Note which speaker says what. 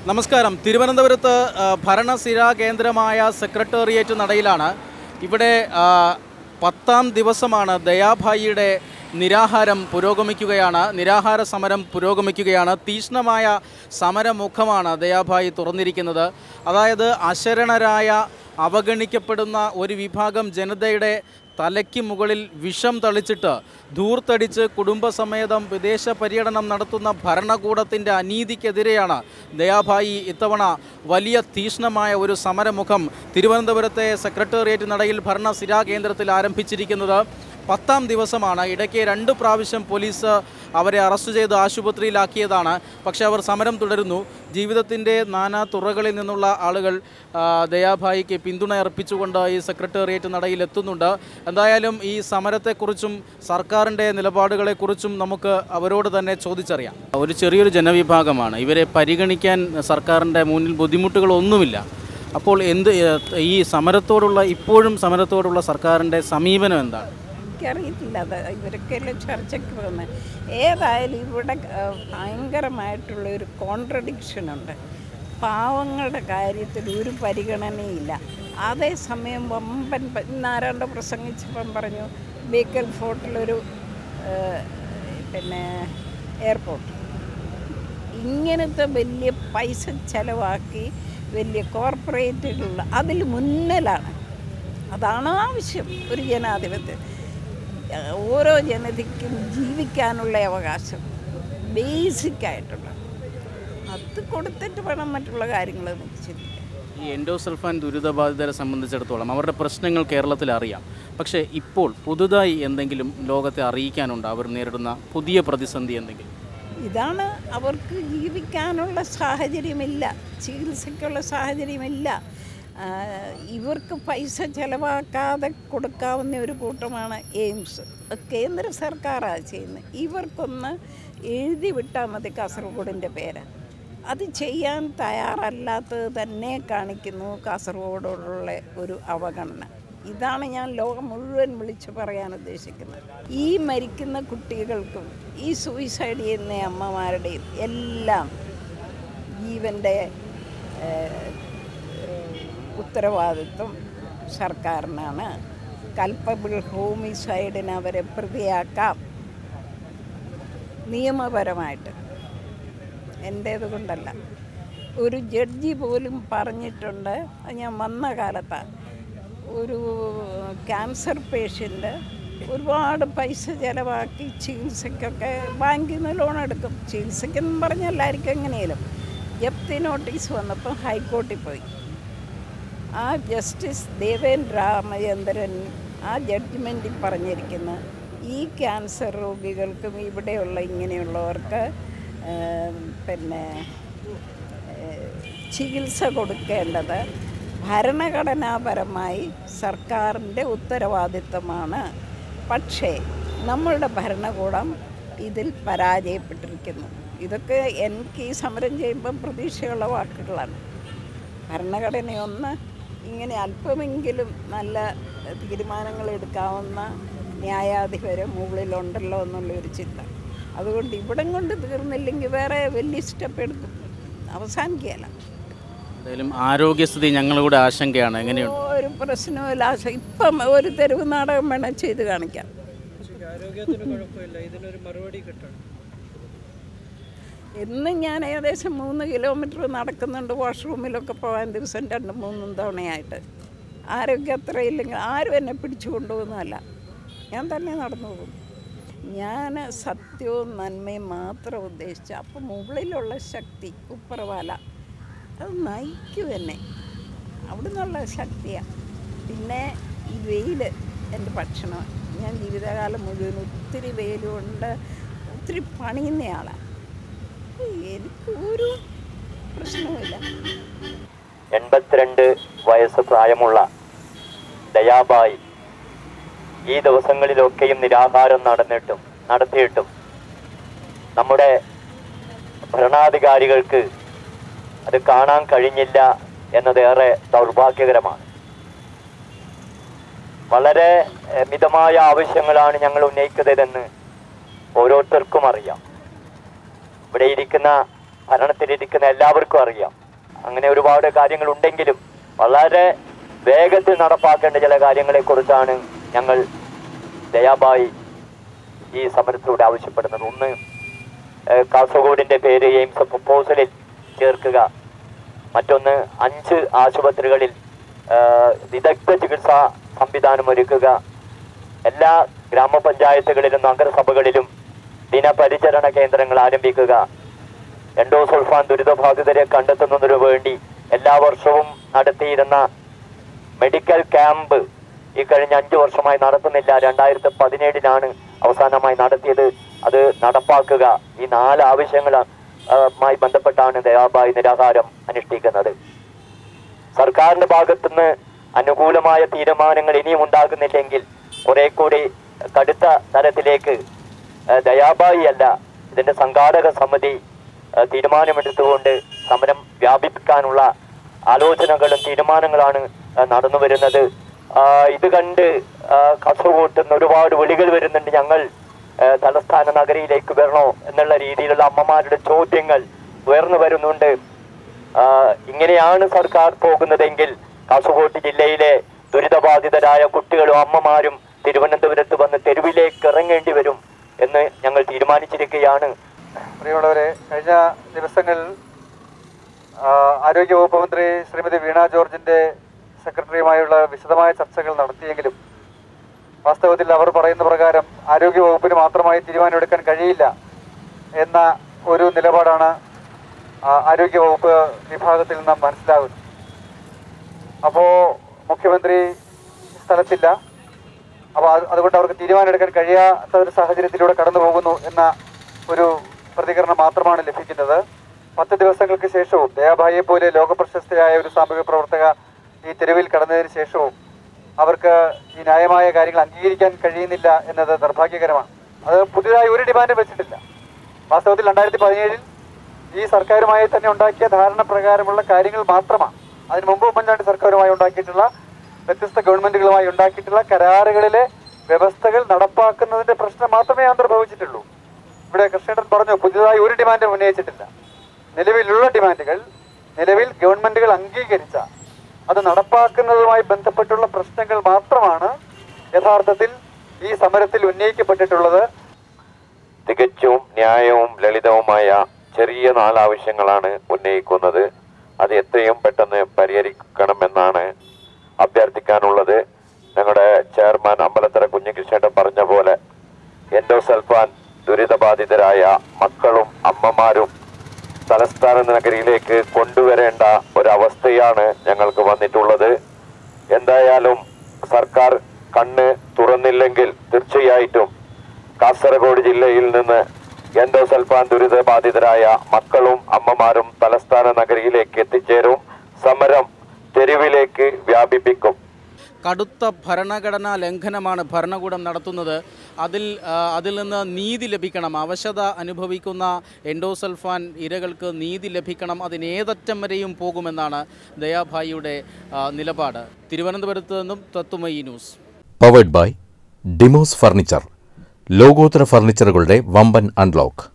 Speaker 1: നമസ്കാരം തിരുവനന്തപുരത്ത് ആ, ഭരണസിരാ കേന്ദ്രമായ സെക്രട്ടേറിയറ്റ് നടയിലാണ് ഇവിടെ ആ, പത്താം ദിവസമാണ് ദയാഭായിയുടെ നിരാഹാരം പുരോഗമിക്കുകയാണ് നിരാഹാര സമരം പുരോഗമിക്കുകയാണ് തീക്ഷ്ണമായ സമരമുഖമാണ് ദയാഭായി തുറന്നിരിക്കുന്നത് അതായത് അശരണരായ അവഗണിക്കപ്പെടുന്ന ഒരു വിഭാഗം ജനതയുടെ തലയ്ക്ക് മുകളിൽ വിഷം തളിച്ചിട്ട് ധൂർത്തടിച്ച് കുടുംബസമേതം വിദേശ പര്യടനം നടത്തുന്ന ഭരണകൂടത്തിൻ്റെ അനീതിക്കെതിരെയാണ് ദയാഭായി ഇത്തവണ വലിയ തീക്ഷ്ണമായ ഒരു സമരമുഖം തിരുവനന്തപുരത്തെ സെക്രട്ടേറിയറ്റ് നടയിൽ ഭരണ സിരാ കേന്ദ്രത്തിൽ ആരംഭിച്ചിരിക്കുന്നത് പത്താം ദിവസമാണ് ഇടയ്ക്ക് രണ്ട് പ്രാവശ്യം പോലീസ് അവരെ അറസ്റ്റ് ചെയ്ത് ആശുപത്രിയിലാക്കിയതാണ് പക്ഷേ അവർ സമരം തുടരുന്നു ജീവിതത്തിൻ്റെ നാനാ തുറകളിൽ നിന്നുള്ള ആളുകൾ ആ, ദയാഭായിക്ക് പിന്തുണ അർപ്പിച്ചുകൊണ്ട് ഈ സെക്രട്ടേറിയറ്റ് നടയിൽ എത്തുന്നുണ്ട് എന്തായാലും ഈ സമരത്തെക്കുറിച്ചും സർക്കാരിൻ്റെ നിലപാടുകളെക്കുറിച്ചും നമുക്ക് അവരോട് തന്നെ ചോദിച്ചറിയാം ഒരു ചെറിയൊരു ജനവിഭാഗമാണ് ഇവരെ പരിഗണിക്കാൻ സർക്കാരിൻ്റെ മുന്നിൽ ബുദ്ധിമുട്ടുകളൊന്നുമില്ല അപ്പോൾ എന്ത് ഏ, ഈ സമരത്തോടുള്ള ഇപ്പോഴും സമരത്തോടുള്ള സർക്കാരിൻ്റെ സമീപനം എന്താണ്
Speaker 2: എനിക്കറിയത്തില്ല അത് ഇവരൊക്കെയല്ലേ ചർച്ചയ്ക്ക് പോകുന്നത് ഏതായാലും ഇവിടെ ആ, ഭയങ്കരമായിട്ടുള്ള ഒരു കോൺട്രഡിക്ഷൻ ഉണ്ട് പാവങ്ങളുടെ കാര്യത്തിൽ ഒരു പരിഗണനയില്ല അതേസമയം വമ്പൻ പ- ഇന്ന് ആരാണ്ട് പ്രസംഗിച്ചപ്പം പറഞ്ഞു ബേക്കൽ ഫോർട്ടിലൊരു ആ, പിന്നെ എയർപോർട്ട് ഇങ്ങനത്തെ വലിയ പൈസ ചെലവാക്കി വലിയ കോർപ്പറേറ്റുകളിൽ അതിൽ മുന്നിലാണ് അതാണ് ആവശ്യം ഒരു ജനാധിപത്യം ഏഹ് ഓരോ ജനതയ്ക്കും ജീവിക്കാനുള്ള അവകാശം ബേസിക് ആയിട്ടുള്ള അത് കൊടുത്തിട്ട് വേണം മറ്റുള്ള കാര്യങ്ങൾ ചിന്തിക്കാൻ
Speaker 1: ഈ എൻഡോസൾഫാൻ ദുരിതബാധിതരെ സംബന്ധിച്ചിടത്തോളം അവരുടെ പ്രശ്നങ്ങൾ കേരളത്തിൽ അറിയാം പക്ഷേ ഇപ്പോൾ പുതുതായി എന്തെങ്കിലും ലോകത്തെ അറിയിക്കാനുണ്ട് അവർ നേരിടുന്ന പുതിയ പ്രതിസന്ധി എന്തെങ്കിലും
Speaker 2: ഇതാണ് അവർക്ക് ജീവിക്കാനുള്ള സാഹചര്യമില്ല ചികിത്സയ്ക്കുള്ള സാഹചര്യമില്ല ആ, ഇവർക്ക് പൈസ ചിലവാക്കാതെ കൊടുക്കാവുന്ന ഒരു കൂട്ടമാണ് എയിംസ് അത് കേന്ദ്ര സർക്കാരാണ് ചെയ്യുന്നത് ഇവർക്കൊന്ന് എഴുതി വിട്ടാൽ മതി കാസർഗോഡിൻ്റെ പേര് അത് ചെയ്യാൻ തയ്യാറല്ലാത്തത് തന്നെ കാണിക്കുന്നു കാസർഗോഡോടുള്ള ഒരു അവഗണന ഇതാണ് ഞാൻ ലോകം മുഴുവൻ വിളിച്ചു പറയാൻ ഉദ്ദേശിക്കുന്നത് ഈ മരിക്കുന്ന കുട്ടികൾക്കും ഈ സൂയിസൈഡ് ചെയ്യുന്ന അമ്മമാരുടെയും എല്ലാം ജീവൻ്റെ ഏഹ്, ഉത്തരവാദിത്വം സർക്കാരിനാണ് കൽപ്പബിൾ ഹോമിസൈഡിന് അവരെ പ്രതിയാക്കാം നിയമപരമായിട്ട് എൻ്റേത് കൊണ്ടല്ല ഒരു ജഡ്ജി പോലും പറഞ്ഞിട്ടുണ്ട് അത് ഞാൻ വന്ന കാലത്താണ് ഒരു ക്യാൻസർ പേഷ്യൻ്റ് ഒരുപാട് പൈസ ചിലവാക്കി ചികിത്സയ്ക്കൊക്കെ ബാങ്കിൽ നിന്ന് ലോൺ എടുക്കും ചികിത്സയ്ക്കെന്നും പറഞ്ഞാൽ എല്ലാവർക്കും എങ്ങനെയും ജപ്തി നോട്ടീസ് വന്നപ്പോൾ ഹൈക്കോർട്ടിൽ പോയി ആ ജസ്റ്റിസ് ദേവേൻ രാമചന്ദ്രൻ ആ ജഡ്ജ്മെൻറ്റിൽ പറഞ്ഞിരിക്കുന്ന ഈ ക്യാൻസർ രോഗികൾക്കും ഇവിടെയുള്ള ഇങ്ങനെയുള്ളവർക്ക് ഏം, പിന്നെ ഏഹ്, ചികിത്സ കൊടുക്കേണ്ടത് ഭരണഘടനാപരമായി സർക്കാരിൻ്റെ ഉത്തരവാദിത്തമാണ് പക്ഷേ നമ്മളുടെ ഭരണകൂടം ഇതിൽ പരാജയപ്പെട്ടിരിക്കുന്നു ഇതൊക്കെ എനിക്ക് ഈ സമരം ചെയ്യുമ്പം പ്രതീക്ഷയുള്ള വാക്കുകളാണ് ഭരണഘടനയൊന്ന് ഇങ്ങനെ അല്പമെങ്കിലും നല്ല തീരുമാനങ്ങൾ എടുക്കാവുന്ന ന്യായാധിപര് മുകളിലുണ്ടല്ലോ എന്നുള്ളൊരു ചിന്ത അതുകൊണ്ട് ഇവിടം കൊണ്ട് തീർന്നില്ലെങ്കിൽ വേറെ വലിയ സ്റ്റെപ്പ് എടുക്കും അവസാനിക്കുകയല്ല
Speaker 1: എന്തായാലും ആരോഗ്യസ്ഥിതി ഞങ്ങളുടെ ആശങ്കയാണ് എങ്ങനെയുണ്ട്
Speaker 2: ഒരു പ്രശ്നവുമില്ല ആശ- ഇപ്പം ഒരു തെരുവ് നാടകം വേണം ചെയ്ത് കാണിക്കാം
Speaker 3: ആരോഗ്യത്തിന് കുഴപ്പമില്ല ഇതിനൊരു മറുപടി കിട്ടണം
Speaker 2: എന്നും ഞാൻ ഏകദേശം മൂന്ന് കിലോമീറ്റർ നടക്കുന്നുണ്ട് വാഷ്റൂമിലൊക്കെ പോകാൻ ദിവസം രണ്ട് മൂന്നും തവണയായിട്ട് ആരോഗ്യം അത്രയില്ലെങ്കിൽ ആരും എന്നെ പിടിച്ചു കൊണ്ടുപോകുന്നതല്ല ഞാൻ തന്നെ നടന്നു പോകും ഞാൻ സത്യവും നന്മയും മാത്രം ഉദ്ദേശിച്ച അപ്പം മുകളിലുള്ള ശക്തി ഉപ്പറവാല അത് നയിക്കും എന്നെ അവിടെ നിന്നുള്ള ശക്തിയാണ് പിന്നെ ഈ വെയിൽ എൻ്റെ ഭക്ഷണം ഞാൻ ജീവിതകാലം മുഴുവൻ ഒത്തിരി വെയിലുകൊണ്ട് ഒത്തിരി പണിയുന്നയാളാണ് എനിക്ക് ഒരു പ്രശ്നവുമില്ല
Speaker 4: എൺപത്തിരണ്ട് വയസ്സ് പ്രായമുള്ള ദയാബായി ഈ ദിവസങ്ങളിലൊക്കെയും നിരാഹാരം നടന്നിട്ടും നടത്തിയിട്ടും നമ്മുടെ ഭരണാധികാരികൾക്ക് അത് കാണാൻ കഴിഞ്ഞില്ല എന്നതേറെ ദൗർഭാഗ്യകരമാണ് വളരെ എഹ്, മിതമായ ആവശ്യങ്ങളാണ് ഞങ്ങൾ ഉന്നയിക്കുന്നതെന്ന് ഓരോരുത്തർക്കും അറിയാം ഇവിടെ ഇരിക്കുന്ന ഭരണത്തിലിരിക്കുന്ന എല്ലാവർക്കും അറിയാം അങ്ങനെ ഒരുപാട് കാര്യങ്ങൾ ഉണ്ടെങ്കിലും വളരെ വേഗത്തിൽ നടപ്പാക്കേണ്ട ചില കാര്യങ്ങളെ കുറിച്ചാണ് ഞങ്ങൾ ദയാബായി ഈ സമരത്തിലൂടെ ആവശ്യപ്പെടുന്നത് ഒന്ന് ഏഹ്, കാസർഗോഡിന്റെ പേര് എയിംസ് പ്രപ്പോസലിൽ ചേർക്കുക മറ്റൊന്ന് അഞ്ച് ആശുപത്രികളിൽ ഏഹ്, വിദഗ്ധ ചികിത്സാ സംവിധാനം ഒരുക്കുക എല്ലാ ഗ്രാമപഞ്ചായത്തുകളിലും നഗരസഭകളിലും ദിനപരിചരണ കേന്ദ്രങ്ങൾ ആരംഭിക്കുക എൻഡോസൾഫാൻ ദുരിതബാധിതരെ കണ്ടെത്തുന്നതിനു വേണ്ടി എല്ലാ വർഷവും നടത്തിയിരുന്ന മെഡിക്കൽ ക്യാമ്പ് ഈ കഴിഞ്ഞ അഞ്ചു വർഷമായി നടത്തുന്നില്ല രണ്ടായിരത്തി പതിനേഴിലാണ് അവസാനമായി നടത്തിയത് അത് നടപ്പാക്കുക ഈ നാല് ആവശ്യങ്ങളുമായി ബന്ധപ്പെട്ടാണ് ദയാബായി നിരാഹാരം അനുഷ്ഠിക്കുന്നത് സർക്കാരിന്റെ ഭാഗത്തുനിന്ന് അനുകൂലമായ തീരുമാനങ്ങൾ ഇനിയും ഉണ്ടാകുന്നില്ലെങ്കിൽ കുറെ കൂടി കടുത്ത തരത്തിലേക്ക് ഏഹ്, ദയാബായി അല്ല ഇതിന്റെ സംഘാടക സമിതി ഏഹ്, തീരുമാനമെടുത്തുകൊണ്ട് സമരം വ്യാപിപ്പിക്കാനുള്ള ആലോചനകളും തീരുമാനങ്ങളാണ് ഏഹ്, നടന്നു വരുന്നത് ആഹ്, ഇത് കണ്ട് ആഹ്, കാസർഗോഡ് നിന്ന് ഒരുപാട് വിളികൾ വരുന്നുണ്ട് ഞങ്ങൾ ഏഹ്, തലസ്ഥാന നഗരിയിലേക്ക് വരണോ എന്നുള്ള രീതിയിലുള്ള അമ്മമാരുടെ ചോദ്യങ്ങൾ ഉയർന്നു വരുന്നുണ്ട് ആഹ് ഇങ്ങനെയാണ് സർക്കാർ പോകുന്നതെങ്കിൽ കാസർഗോഡ് ജില്ലയിലെ ദുരിതബാധിതരായ കുട്ടികളും അമ്മമാരും തിരുവനന്തപുരത്ത് വന്ന് തെരുവിലേക്ക് ഇറങ്ങേണ്ടി വരും എന്ന് ഞങ്ങൾ തീരുമാനിച്ചിരിക്കുകയാണ്
Speaker 5: പ്രിയമുള്ളവരെ കഴിഞ്ഞ ദിവസങ്ങളിൽ ആ, ആരോഗ്യവകുപ്പ് മന്ത്രി ശ്രീമതി വീണ ജോർജിന്റെ സെക്രട്ടറിയുമായുള്ള വിശദമായ ചർച്ചകൾ നടത്തിയെങ്കിലും വാസ്തവത്തിൽ അവർ പറയുന്ന പ്രകാരം ആരോഗ്യവകുപ്പിന് മാത്രമായി തീരുമാനമെടുക്കാൻ കഴിയില്ല എന്ന ഒരു നിലപാടാണ് ആ, ആരോഗ്യവകുപ്പ് വിഭാഗത്തിൽ നിന്നും മനസ്സിലാകുന്നത് അപ്പോൾ മുഖ്യമന്ത്രി സ്ഥലത്തില്ല അപ്പോൾ അത് അതുകൊണ്ട് അവർക്ക് തീരുമാനമെടുക്കാൻ കഴിയാത്ത ഒരു സാഹചര്യത്തിലൂടെ കടന്നു പോകുന്നു എന്ന ഒരു പ്രതികരണം മാത്രമാണ് ലഭിക്കുന്നത് പത്ത് ദിവസങ്ങൾക്ക് ശേഷവും ദയാഭായിയെ പോലെ ലോകപ്രശസ്തയായ ഒരു സാമൂഹിക പ്രവർത്തക ഈ തെരുവിൽ കടന്നതിന് ശേഷവും അവർക്ക് ഈ ന്യായമായ കാര്യങ്ങൾ അംഗീകരിക്കാൻ കഴിയുന്നില്ല എന്നത് നിർഭാഗ്യകരമാണ് അത് പുതിയതായി ഒരു ഡിമാൻഡും വെച്ചിട്ടില്ല വാസ്തവത്തിൽ രണ്ടായിരത്തി പതിനേഴിൽ ഈ സർക്കാരുമായി തന്നെ ഉണ്ടാക്കിയ ധാരണ പ്രകാരമുള്ള കാര്യങ്ങൾ മാത്രമാണ് അതിനു മുമ്പ് ഉമ്മൻചാണ്ടി സർക്കാരുമായി ഉണ്ടാക്കിയിട്ടുള്ള വ്യത്യസ്ത ഗവൺമെന്റുകളുമായി ഉണ്ടാക്കിയിട്ടുള്ള കരാറുകളിലെ വ്യവസ്ഥകൾ നടപ്പാക്കുന്നതിന്റെ പ്രശ്നം മാത്രമേ അന്തർഭവിച്ചിട്ടുള്ളൂ ഇവിടെ കൃഷ്ണേട്ടൻ പറഞ്ഞു പുതിയതായി ഒരു ഡിമാൻഡും ഉന്നയിച്ചിട്ടില്ല നിലവിലുള്ള ഡിമാൻഡുകൾ നിലവിൽ ഗവൺമെന്റുകൾ അംഗീകരിച്ച അത് നടപ്പാക്കുന്നതുമായി ബന്ധപ്പെട്ടുള്ള പ്രശ്നങ്ങൾ മാത്രമാണ് യഥാർത്ഥത്തിൽ ഈ സമരത്തിൽ ഉന്നയിക്കപ്പെട്ടിട്ടുള്ളത്
Speaker 6: തികച്ചും ന്യായവും ലളിതവുമായ ചെറിയ നാലാവശ്യങ്ങളാണ് ഉന്നയിക്കുന്നത് അത് എത്രയും പെട്ടെന്ന് പരിഹരിക്കണമെന്നാണ് അഭ്യർത്ഥിക്കാനുള്ളത് ഞങ്ങളുടെ ചെയർമാൻ അമ്പലത്തറ കുഞ്ഞികൃഷ്ണേട്ടൻ പറഞ്ഞ പോലെ എൻഡോസൽഫാൻ ദുരിതബാധിതരായ മക്കളും അമ്മമാരും തലസ്ഥാന നഗരിയിലേക്ക് കൊണ്ടുവരേണ്ട ഒരവസ്ഥയാണ് ഞങ്ങൾക്ക് വന്നിട്ടുള്ളത് എന്തായാലും സർക്കാർ കണ്ണ് തുറന്നില്ലെങ്കിൽ തീർച്ചയായിട്ടും കാസർഗോഡ് ജില്ലയിൽ നിന്ന് എൻഡോസൽഫാൻ ദുരിതബാധിതരായ മക്കളും അമ്മമാരും തലസ്ഥാന നഗരിയിലേക്ക് എത്തിച്ചേരും സമരം തെരുവിലേക്ക് വ്യാപിപ്പിക്കും
Speaker 1: കടുത്ത ഭരണഘടനാ ലംഘനമാണ് ഭരണകൂടം നടത്തുന്നത് അതിൽ ആ, അതിൽ നിന്ന് നീതി ലഭിക്കണം അവശത അനുഭവിക്കുന്ന എൻഡോസൾഫാൻ ഇരകൾക്ക് നീതി ലഭിക്കണം അതിനേതറ്റം വരെയും പോകുമെന്നാണ് ദയാഭായിയുടെ ആ, നിലപാട് തിരുവനന്തപുരത്ത് നിന്നും തത്തുമയി ന്യൂസ്
Speaker 7: പവേഡ് ബൈ ഡിമോസ് ഫർണിച്ചർ ലോകോത്തര ഫർണിച്ചറുകളുടെ വമ്പൻ അൺലോക്ക്